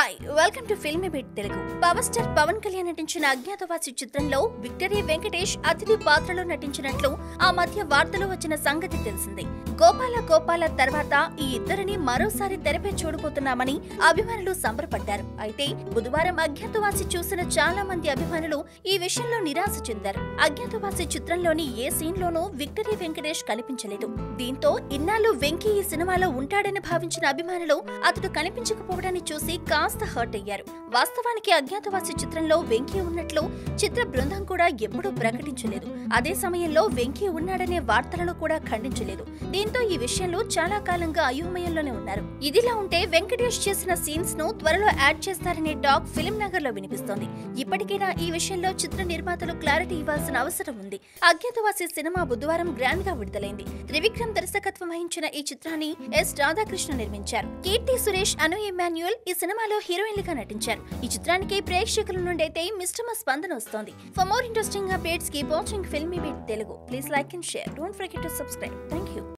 hi welcome to Filmy Beat Telugu power star Pawan Kalyan నటించిన అజ్ఞాతవాసి చిత్రంలో victory Venkatesh అతిథి పాత్రలో నటించినట్లు ఆ మధ్య వార్తలు వచ్చిన సంగతి తెలిసిందే గోపాల గోపాల తర్వాత ఈ ఇద్దరిని మరోసారి తెరపై చూడబోతున్నామని అభిమానులు సంబరపడ్డారు అయితే బుధవారం అజ్ఞాతవాసి చూసిన చాలా మంది అభిమానులు ఈ విషయంలో నిరాశ చెందారు అజ్ఞాతవాసి చిత్రంలోని ఏ సీన్ లోనూ విక్టరీ వెంకటేష్ కనిపించలేదు దీంతో ఇన్నాళ్ళు వెంకీ ఈ సినిమాలో ఉంటాడని భావించిన అభిమానులు అతడు కనిపించకపోవడాన్ని చూసి కాస్త హర్ట్ అయ్యారు వాస్తవానికి అజ్ఞాతవాసి చిత్రంలో వెంకీ ఉన్నట్లు చిత్ర బృందం కూడా ఎప్పుడూ ప్రకటించలేదు అదే సమయంలో వెంకీ ఉన్నాడనే వార్తలను కూడా ఖండించలేదు దీంతో ఈ విషయంలో చాలా కాలంగా అయోమయంలోనే ఉన్నారు ఇదిలా ఉంటే వెంకటేష్ చేసిన సీన్స్ ను త్వరలో యాడ్ చేస్తారనే టాక్ ఫిలిం నగర్ లో వినిపిస్తోంది ఇప్పటికైనా ఈ విషయంలో చిత్ర నిర్మాతలు క్లారిటీ ఇవ్వాల్సిన అవసరం ఉంది అజ్ఞాతవాసి సినిమా బుధవారం గ్రాండ్ గా విడుదలైంది త్రివిక్రమ్ దర్శకత్వం వహించిన ఈ చిత్రాన్ని ఎస్ రాధాకృష్ణ నిర్మించారు కీర్తి సురేష్ అను ఎమాన్యుయల్ ఈ సినిమాలో హీరోయిన్లుగా నటించారు ఈ చిత్రానికి ప్రేక్షకుల నుండి అయితే మిశ్రమ స్పందన వస్తోంది for more interesting updates keep watching Filmy Beat Telugu please like and share don't forget to subscribe thank you